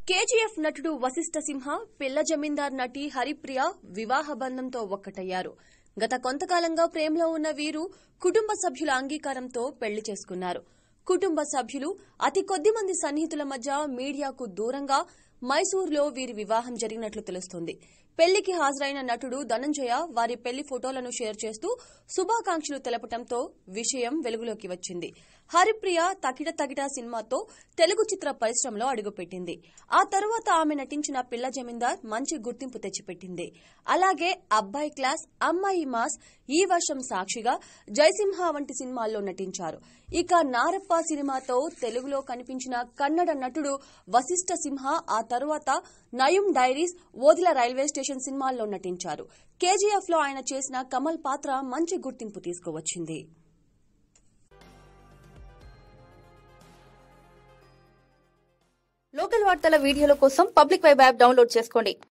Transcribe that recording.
KGF నటుడు వశిష్ఠ సింహ పిల్ల జమీందార్ నటి హరిప్రియ వివాహ బంధంతో ఒక్కటయ్యారు గత కొంతకాలంగా ప్రేమలో ఉన్న వీరు కుటుంబ సభ్యుల అంగీకారంతో పెళ్లి చేసుకున్నారు కుటుంబ సభ్యులు అతి కొద్ది మంది సన్నిహితుల మధ్య మీడియాకు దూరంగా మైసూరులో వీరి వివాహం జరిగినట్లు తెలుస్తోంది పెళ్లికి హాజరైన నటుడు ధనంజయ వారి పెళ్లి ఫోటోలను షేర్ చేస్తూ శుభాకాంక్షలు తెలపడంతో విషయం వెలుగులోకి వచ్చింది హరిప్రియ తకిట తగిట సినిమాతో తెలుగు చిత్ర పరిశ్రమలో అడుగుపెట్టింది ఆ తరువాత ఆమె నటించిన పిల్ల జమీందార్ మంచి గుర్తింపు తెచ్చిపెట్టింది అలాగే అబ్బాయి క్లాస్ అమ్మాయి మాస్ ఈ వర్షం సాక్షిగా జయసింహ వంటి సినిమాల్లో నటించారు ఇక నారప్ప సినిమాతో తెలుగులో కనిపించిన కన్నడ నటుడు వశిష్ఠ సింహ ఆ తరువాత నయం డైరీస్ ఓదిల రైల్వే స్టేషన్ సినిమాల్లో నటించారు కేజీఎఫ్ లో ఆయన చేసిన కమల్ పాత్ర మంచి గుర్తింపు తీసుకువచ్చింది లోకల్ వార్తల వీడియోల కోసం పబ్లిక్ వెబ్ యాప్ డౌన్లోడ్ చేసుకోండి